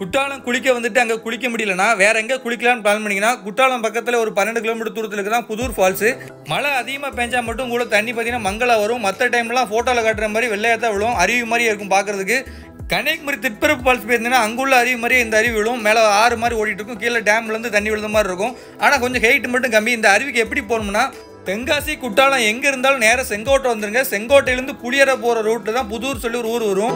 குற்றாலம் குளிக்க வந்துட்டு அங்கே குளிக்க முடியலனா வேற எங்கே குளிக்கலாம்னு பிளான் பண்ணிங்கன்னா குற்றாலம் பக்கத்தில் ஒரு பன்னெண்டு கிலோமீட்டர் தூரத்தில் இருக்க தான் புதூர் ஃபால்ஸு மழை அதிகமாக பெஞ்சா மட்டும் கூட தண்ணி பார்த்தீங்கன்னா மங்களா வரும் மற்ற டைம்லாம் ஃபோட்டோவில் காட்டுற மாதிரி வெள்ளையாக விழும் அருவி மாதிரி இருக்கும் பார்க்கறதுக்கு கன்னியாகுமரி திட்பரப்பு ஃபால்ஸ் போயிருந்தீங்கன்னா அங்குள்ள அருவி மாதிரியே இந்த அருவி விழும் மேலே ஆறு மாதிரி ஓடிட்டு இருக்கும் கீழே டேம்லேருந்து தண்ணி விழுந்த மாதிரி இருக்கும் ஆனால் கொஞ்சம் ஹைட் மட்டும் கம்மி இந்த அருவிக்கு எப்படி போகணும்னா தென்காசி குற்றாலம் எங்கே இருந்தாலும் நேராக செங்கோட்டை வந்துருங்க செங்கோட்டையிலேருந்து புளியரை போகிற ரூட்டு தான் புதூர் சொல்லி ஒரு ஊர் வரும்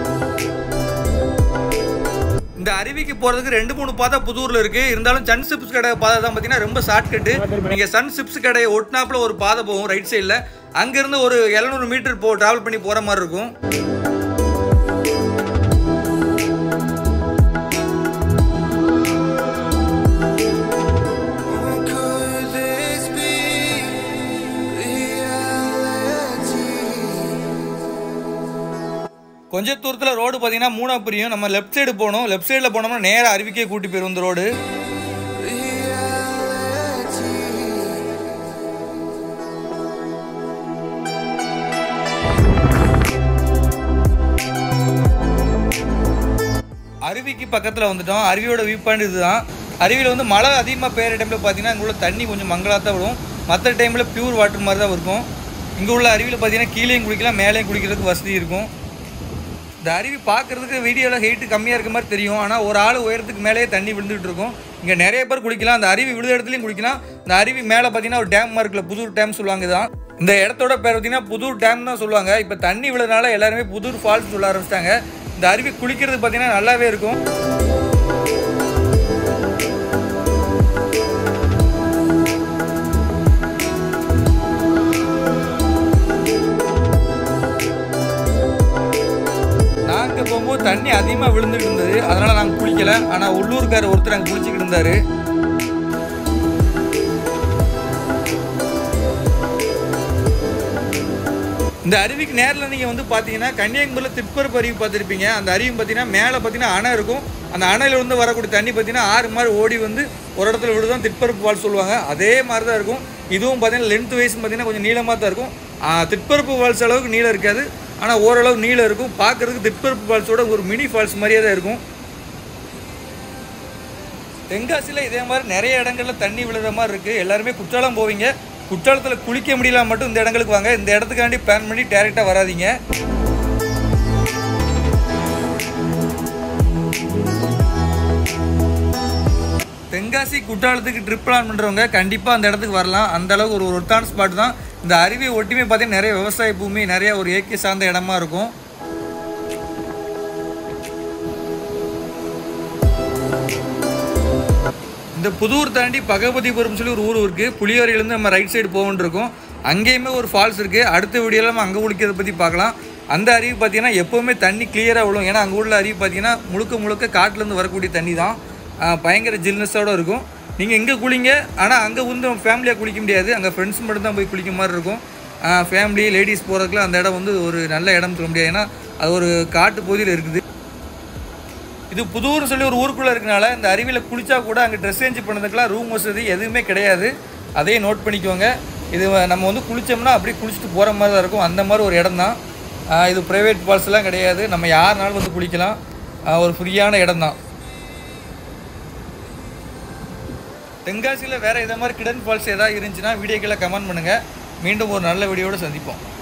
இந்த அருவிக்கு போகிறதுக்கு ரெண்டு மூணு பாதை புதூரில் இருக்குது இருந்தாலும் சன் சிப்ஸ் கடை பாதை தான் பார்த்தீங்கன்னா ரொம்ப ஷார்ட்கட்டு நீங்கள் சன் சிப்ஸ் கடையை ஒட்டினாப்புல ஒரு பாதை போகும் ரைட் சைடில் அங்கேருந்து ஒரு எழுநூறு மீட்டர் போ ட்ராவல் பண்ணி போகிற மாதிரி இருக்கும் Could this be reality? கொஞ்ச தூரத்தில் ரோடு பார்த்தீங்கன்னா மூணா பிரியும் நம்ம லெஃப்ட் சைடு போகணும் லெஃப்ட் சைடில் போனோம்னா நேராக அருவிக்கே கூட்டி போயிடும் இந்த ரோடு Reality. அருவிக்கு பக்கத்தில் வந்துட்டோம் அருவியோட வியூ பாயிண்ட் இதுதான் அருவியில் வந்து மழை அதிகமாக பெய்கிற டைமில் பார்த்தீங்கன்னா இங்கே உள்ள தண்ணி கொஞ்சம் மங்களாக தான் விடும் மற்ற டைமில் பியூர் வாட்டர் மாதிரி தான் இருக்கும் இங்கே உள்ள அருவியில் பார்த்தீங்கன்னா கீழேயும் குளிக்கலாம் மேலேயும் குளிக்கிறதுக்கு வசதி இருக்கும் இந்த அருவி பார்க்குறதுக்கு வீடியோவில் ஹைட்டு கம்மியாக இருக்க மாதிரி தெரியும் ஆனால் ஒரு ஆள் உயரத்துக்கு மேலேயே தண்ணி விழுந்துட்டு இருக்கும் இங்கே நிறைய பேர் குளிக்கலாம் அந்த அருவி விழுத இடத்துலையும் குளிக்கலாம் இந்த அருவி மேலே பார்த்தீங்கன்னா ஒரு டேம் இருக்குல்ல புதூர் டேம் சொல்லுவாங்க இதான் இந்த இடத்தோட பேர் பார்த்தீங்கன்னா புதூர் டேம் தான் சொல்லுவாங்க இப்போ தண்ணி விழுறதுனால எல்லாருமே புதூர் ஃபால்ஸ் சொல்ல ஆரம்பிச்சிட்டாங்க இந்த அருவி குளிக்கிறது பார்த்தீங்கன்னா நல்லாவே இருக்கும் நாங்கள் போகும்போது தண்ணி அதிகமாக விழுந்துட்டு இருந்தது அதனால் நாங்கள் குளிக்கல ஆனால் உள்ளூர்கார் ஒருத்தர் அங்கே குளிச்சுக்கிட்டு இருந்தார் இந்த அருவிக்கு நேரில் நீங்கள் வந்து பார்த்தீங்கன்னா கன்னியாகுமரியில் திட்பரப்பு அருவி பார்த்துருப்பீங்க அந்த அருவி பார்த்தீங்கன்னா மேலே பார்த்தீங்கன்னா அணை இருக்கும் அந்த அணையிலிருந்து வரக்கூடிய தண்ணி பார்த்தீங்கன்னா ஆறு மாதிரி ஓடி வந்து ஒரு இடத்துல விழுதான் திட்பரப்பு ஃபால்ஸ் சொல்லுவாங்க அதே மாதிரி தான் இருக்கும் இதுவும் பார்த்தீங்கன்னா லென்த் வைஸ் பார்த்தீங்கன்னா கொஞ்சம் நீளமாக தான் இருக்கும் ஆ, திட்பரப்பு ஃபால்ஸ் அளவுக்கு நீளம் இருக்காது ஆனால் ஓரளவு நீளம் இருக்கும் பார்க்கறதுக்கு திட்பரப்பு ஃபால்ஸோட ஒரு மினி ஃபால்ஸ் மாதிரியே தான் இருக்கும் தென்காசியில் இதே மாதிரி நிறைய இடங்கள்ல தண்ணி விழுற மாதிரி இருக்குது எல்லாருமே குற்றாலம் போவீங்க குற்றாலத்தில் குளிக்க முடியல மட்டும் இந்த இடங்களுக்கு வாங்க இந்த இடத்துக்காண்டி பிளான் பண்ணி டேரெக்டாக வராதீங்க தென்காசி குற்றாலத்துக்கு ட்ரிப் பிளான் பண்ணுறவங்க கண்டிப்பாக அந்த இடத்துக்கு வரலாம் அந்த அளவுக்கு ஒரு ஒருத்தான ஸ்பாட் தான் இந்த அருவியை ஒட்டியுமே பார்த்தீங்கன்னா நிறைய விவசாய பூமி நிறைய ஒரு இயற்கை சார்ந்த இடமா இருக்கும் இந்த புதூர் தாண்டி பகவதிபுரம் சொல்லி ஒரு ஊர் இருக்குது புளியோரையிலேருந்து நம்ம ரைட் சைடு போகணுன்னு இருக்கோம் அங்கேயுமே ஒரு ஃபால்ஸ் இருக்குது அடுத்த வீடியோவில் நம்ம அங்கே குளிக்கிறத பற்றி பார்க்கலாம் அந்த அருவி பார்த்தீங்கன்னா எப்போவுமே தண்ணி கிளியராக விழும் ஏன்னா அங்கே உள்ள அருவி பார்த்தீங்கன்னா முழுக்க முழுக்க காட்டிலேருந்து வரக்கூடிய தண்ணி தான் ஆஹ் பயங்கர ஜில்னஸோடு இருக்கும் நீங்கள் இங்கே குளிங்க ஆனால் அங்கே வந்து ஃபேமிலியாக குளிக்க முடியாது அங்கே ஃப்ரெண்ட்ஸ் மட்டும் தான் போய் குளிக்க மாதிரி இருக்கும் ஃபேமிலி லேடிஸ் போகிறதுக்குலாம் அந்த இடம் வந்து ஒரு நல்ல இடம் சொல்ல முடியாது ஏன்னா அது ஒரு காட்டு பகுதியில் இருக்குது இது புதூர்னு சொல்லி ஒரு ஊருக்குள்ளே இருக்கனால இந்த அருவியில் குளிச்சா கூட அங்கே ட்ரெஸ் சேஞ்ச் பண்ணதுக்கெல்லாம் ரூம் வசதி எதுவுமே கிடையாது அதையும் நோட் பண்ணிக்கோங்க இது நம்ம வந்து குளித்தோம்னா அப்படியே குளிச்சுட்டு போகிற மாதிரி தான் இருக்கும் அந்த மாதிரி ஒரு இடம் தான் இது ப்ரைவேட் ஃபால்ஸ்லாம் கிடையாது நம்ம யாருனாலும் வந்து குளிக்கலாம் ஆஹ் ஒரு ஃப்ரீயான இடம் தான் தென்காசியில் வேறு இதை மாதிரி கிடன் ஃபால்ஸ் ஏதாவது இருந்துச்சுன்னா வீடியோக்களை கமெண்ட் பண்ணுங்கள் மீண்டும் ஒரு நல்ல வீடியோவோட சந்திப்போம்